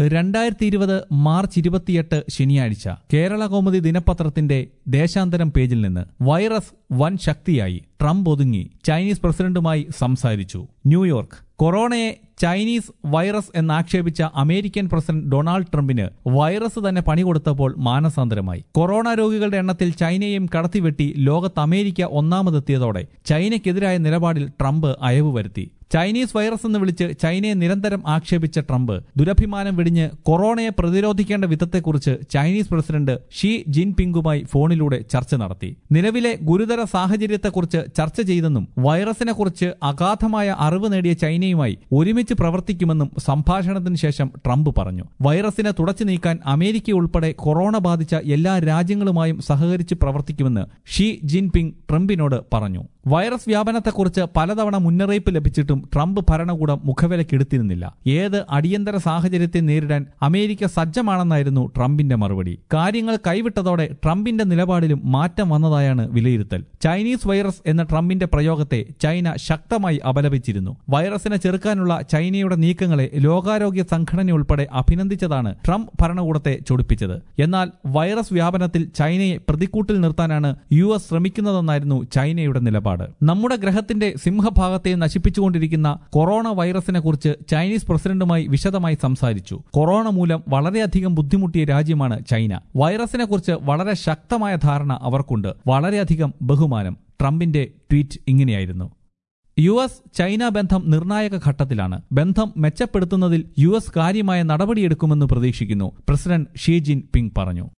രണ്ടായിരത്തി ഇരുപത് മാർച്ച് ഇരുപത്തിയെട്ട് ശനിയാഴ്ച കേരള കൗമുദി ദിനപത്രത്തിന്റെ ദേശാന്തരം പേജിൽ നിന്ന് വൈറസ് വൻ ശക്തിയായി ട്രംപ് ഒതുങ്ങി ചൈനീസ് പ്രസിഡന്റുമായി സംസാരിച്ചു ന്യൂയോർക്ക് കൊറോണയെ ചൈനീസ് വൈറസ് എന്നാക്ഷേപിച്ച അമേരിക്കൻ പ്രസിഡന്റ് ഡൊണാൾഡ് ട്രംപിന് വൈറസ് തന്നെ പണി കൊടുത്തപ്പോൾ മാനസാന്തരമായി കൊറോണ രോഗികളുടെ എണ്ണത്തിൽ ചൈനയെയും കടത്തിവെട്ടി ലോകത്ത് അമേരിക്ക ഒന്നാമതെത്തിയതോടെ ചൈനയ്ക്കെതിരായ നിലപാടിൽ ട്രംപ് അയവ് വരുത്തി ചൈനീസ് വൈറസ് എന്ന് വിളിച്ച് ചൈനയെ നിരന്തരം ആക്ഷേപിച്ച ട്രംപ് ദുരഭിമാനം വെടിഞ്ഞ് കൊറോണയെ പ്രതിരോധിക്കേണ്ട വിധത്തെക്കുറിച്ച് ചൈനീസ് പ്രസിഡന്റ് ഷീ ജിൻപിങ്ങുമായി ഫോണിലൂടെ ചർച്ച നടത്തി നിലവിലെ ഗുരുതര സാഹചര്യത്തെക്കുറിച്ച് ചർച്ച ചെയ്തെന്നും വൈറസിനെക്കുറിച്ച് അഗാധമായ അറിവ് നേടിയ ചൈനയുമായി ഒരുമിച്ച് പ്രവർത്തിക്കുമെന്നും സംഭാഷണത്തിന് ശേഷം ട്രംപ് പറഞ്ഞു വൈറസിനെ തുടച്ചു നീക്കാൻ അമേരിക്ക ഉൾപ്പെടെ കൊറോണ ബാധിച്ച എല്ലാ രാജ്യങ്ങളുമായും സഹകരിച്ച് പ്രവർത്തിക്കുമെന്ന് ഷീ ജിൻപിങ് ട്രംപിനോട് പറഞ്ഞു വൈറസ് വ്യാപനത്തെക്കുറിച്ച് പലതവണ മുന്നറിയിപ്പ് ലഭിച്ചിട്ടും ട്രംപ് ഭരണകൂടം മുഖവിലക്കെടുത്തിരുന്നില്ല ഏത് അടിയന്തര സാഹചര്യത്തെ നേരിടാൻ അമേരിക്ക സജ്ജമാണെന്നായിരുന്നു ട്രംപിന്റെ മറുപടി കാര്യങ്ങൾ കൈവിട്ടതോടെ ട്രംപിന്റെ നിലപാടിലും മാറ്റം വന്നതായാണ് വിലയിരുത്തൽ ചൈനീസ് വൈറസ് എന്ന ട്രംപിന്റെ പ്രയോഗത്തെ ചൈന ശക്തമായി അപലപിച്ചിരുന്നു വൈറസിനെ ചെറുക്കാനുള്ള ചൈനയുടെ നീക്കങ്ങളെ ലോകാരോഗ്യ സംഘടന ഉൾപ്പെടെ അഭിനന്ദിച്ചതാണ് ട്രംപ് ഭരണകൂടത്തെ ചൊടിപ്പിച്ചത് എന്നാൽ വൈറസ് വ്യാപനത്തിൽ ചൈനയെ പ്രതിക്കൂട്ടിൽ നിർത്താനാണ് യു എസ് ശ്രമിക്കുന്നതെന്നായിരുന്നു ചൈനയുടെ നിലപാട് നമ്മുടെ ഗ്രഹത്തിന്റെ സിംഹഭാഗത്തെ നശിപ്പിച്ചുകൊണ്ടിരിക്കുന്ന കൊറോണ വൈറസിനെ കുറിച്ച് ചൈനീസ് പ്രസിഡന്റുമായി വിശദമായി സംസാരിച്ചു കൊറോണ മൂലം വളരെയധികം ബുദ്ധിമുട്ടിയ രാജ്യമാണ് ചൈന വൈറസിനെ കുറിച്ച് വളരെ ശക്തമായ ധാരണ അവർക്കുണ്ട് വളരെയധികം ബഹുമാനം ട്രംപിന്റെ ട്വീറ്റ് ഇങ്ങനെയായിരുന്നു യു എസ് ചൈന ബന്ധം നിർണായക ഘട്ടത്തിലാണ് ബന്ധം മെച്ചപ്പെടുത്തുന്നതിൽ യു എസ് കാര്യമായ നടപടിയെടുക്കുമെന്ന് പ്രതീക്ഷിക്കുന്നു പ്രസിഡന്റ് ഷീ ജിൻ പിങ് പറഞ്ഞു